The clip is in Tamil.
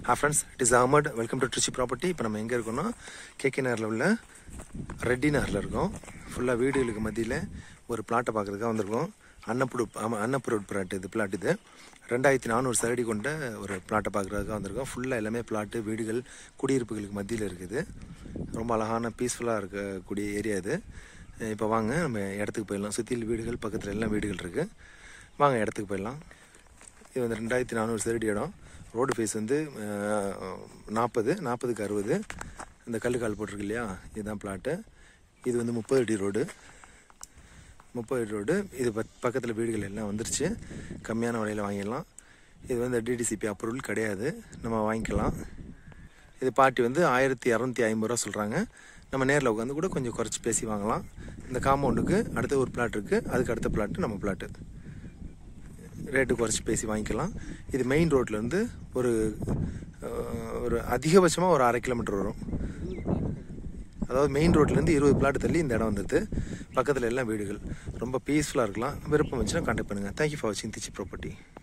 ஹா friends it is Ahmed welcome to Trichy property இப்போ நம்ம எங்கே இருக்கோம்னா கேகே நகரில் உள்ள ரெட்டி நகரில் இருக்கோம் ஃபுல்லாக வீடுகளுக்கு மத்தியில் ஒரு பிளாட்டை பார்க்குறதுக்காக வந்திருக்கோம் அன்னப்புடு ஆமாம் அன்னப்புரோட் பிளாட் இது பிளாட் இது ரெண்டாயிரத்தி நானூறு சரடி கொண்ட ஒரு பிளாட்டை பார்க்குறதுக்காக வந்திருக்கோம் ஃபுல்லாக எல்லாமே பிளாட்டு வீடுகள் குடியிருப்புகளுக்கு மத்தியில் இருக்குது ரொம்ப அழகான பீஸ்ஃபுல்லாக இருக்கக்கூடிய ஏரியா இது இப்போ வாங்க நம்ம இடத்துக்கு போயிடலாம் சுற்றியில் வீடுகள் பக்கத்தில் எல்லாம் வீடுகள் இருக்குது வாங்க இடத்துக்கு போயிடலாம் இது வந்து ரெண்டாயிரத்தி நானூறு சதுரடி இடம் ரோடு ஃபேஸ் வந்து நாற்பது நாற்பதுக்கு அறுபது இந்த கல்லுக்கால் போட்டிருக்கு இல்லையா இதுதான் பிளாட்டு இது வந்து முப்பது அடி ரோடு முப்பது அடி ரோடு இது பக் பக்கத்தில் வீடுகள் எல்லாம் வந்துருச்சு கம்மியான விலையில் வாங்கிடலாம் இது வந்து டிடிசிபி அப்ரூவல் கிடையாது நம்ம வாங்கிக்கலாம் இது பார்ட்டி வந்து ஆயிரத்தி இரநூத்தி ஐம்பது ரூபா சொல்கிறாங்க நம்ம நேரில் உட்காந்து கூட கொஞ்சம் குறைச்சி பேசி வாங்கலாம் இந்த காம்பவுண்டுக்கு அடுத்த ஒரு பிளாட் இருக்குது அதுக்கு அடுத்த பிளாட்டு நம்ம பிளாட்டு ரேட்டு குறைச்சி பேசி வாங்கிக்கலாம் இது மெயின் ரோட்லேருந்து ஒரு அஹ், ஒரு அதிகபட்சமாக ஒரு அரை கிலோமீட்டர் வரும் அதாவது மெயின் ரோட்லேருந்து இருபது பிளாட் தள்ளி இந்த இடம் வந்துடுது பக்கத்தில் எல்லாம் வீடுகள் ரொம்ப பீஸ்ஃபுல்லாக இருக்கலாம் விருப்பம் வச்சுன்னா கான்டாக்ட் பண்ணுங்கள் தேங்க்யூ ஃபார் வாட்சிங் திச்சி ப்ராப்பர்ட்டி